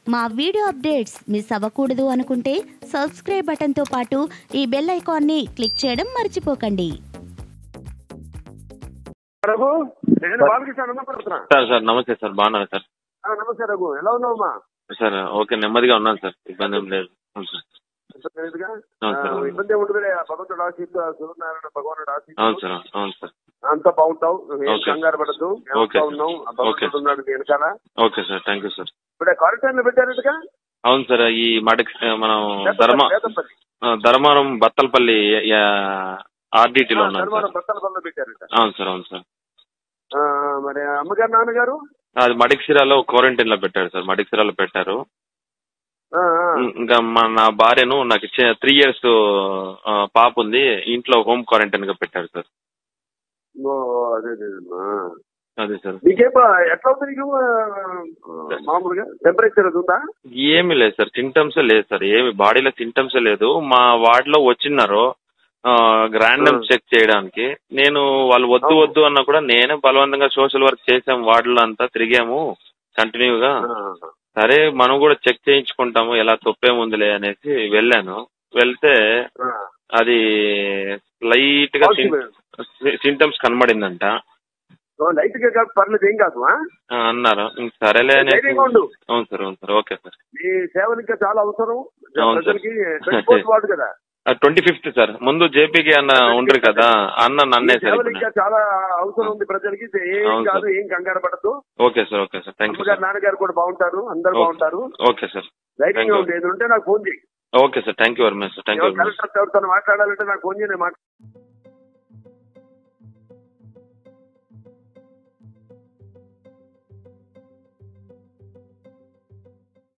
మా video updates miss అవ్వకూడదు అనుకుంటే సబ్స్క్రైబ్ బటన్తో పాటు ఈ బెల్ ఐకాన్ని క్లిక్ చేయడం మర్చిపోకండి రఘు నేను బాలకృష్ణ అన్నపడుతున్నా సార్ సార్ నమస్తే సార్ బాగున్నాను సార్ నమస్తే రఘు ఎలా ఉన్నావమ్మా సార్ ఓకే నెమ్మదిగా ఉన్నాను సార్ ఇబ్బంది ఏం లేదు అవును సార్ ఇబ్బంది లేదుగా? అవును సార్. ఆ, ఇబ్బంది ఏముంటుంది భగవంతుడు ఆశీస్సు సూర్యనారాయణ భగవానుడు అవును ఆశీస్సు సార్ అవును సార్ అంతా బాగుంటావు ఏం ఓకే. కంగారు పడద్దు ఓకే. ఉన్నాం ఆ ఓకే. భగవంతుడు ఉన్నాడు నీ వెనకాల okay sir thank you sir ఇప్పుడే క్వారంటైన్ లో పెట్టారట్టుగా అవును సార్ ఈ మడక్ మనం ధర్మ వేదంపల్లి ఆ, ధర్మారం బత్తలపల్లి ఆర్డిటీలో ఉన్నాను ధర్మవరం సార్ బత్తల పనులు పెట్టారట అవును సార్ అవును సార్ ఆ, మరి అమ్మగారు నాన్నగారు అది మడిక్సిరాలో క్వారంటైన్ లో పెట్టారు సార్ మడిక్సిరాలో పెట్టారు ఆ, ఆ. ఇంకా మా నా భార్యను నాకు త్రీ ఇయర్స్ పాప ఉంది ఇంట్లో హోమ్ క్వారంటైన్ గా పెట్టారు సార్ ఓ, అదే అదే అమ్మా. అదే సార్ నీకేం ఎట్లా అవుతుంది నీకు ఆ, మామూలుగా టెంపరేచర్ అది ఉందా ఏమీ లేదు సార్ సింటమ్స్ లేదు సార్ ఏమి బాడీలో సింటమ్స్ లేదు మా వార్డులో వచ్చిన్నారు ర్యాండమ్ ఆ. చెక్ చేయడానికి నేను వాళ్ళు వద్దు అవును. వద్దు అన్నా కూడా నేనే బలవంతంగా సోషల్ వర్క్ చేసాం వార్డులో అంతా తిరిగాము కంటిన్యూగా ఆ, సరే మనం కూడా చెక్ చేయించుకుంటాము ఎలా తప్పేముందిలే అనేసి వెళ్ళాను వెళ్తే ఆ. అది లైట్ గా Positive. సింటమ్స్ కనబడిందంట ఓ, లైట్ గా కాదు, పర్లేదు ఏం కాదు ఆ? ఆ, అన్నారు ఇంక సరేలే అనేసి ధైర్యంగా ఉండు. అవును సార్ అవును సార్ ఓకే సార్ మీ సేవలు ఇంకా చాలా అవసరం అవును సార్. ప్రజలకి ట్వంటీ ఫోర్త్ వార్డు కదా ట్వంటీ ఫిఫ్త్ సార్ ముందు జేపీకి అన్న ఉండరు కదా అన్న నన్నే మీ సార్ సేవలు ఇప్పుడు. ఇంకా చాలా అవసరం ఉంది ప్రజలకి ఏం అవును కాదు సార్. ఏం కంగారు పడద్దు okay sir okay sir thank you అమ్మగారు సార్ నాన్నగారు కూడా బాగుంటారు అందరు ఓకే. బాగుంటారు ఓకే సార్ ధైర్యంగా Thank you. ఉంది ఏది ఉంటే నాకు ఫోన్ చేయి okay sir thank you very much thank you very much collector ఎవరితో మాట్లాడాలంటే నాకు ఫోన్ చేయి నేను మాట్లా-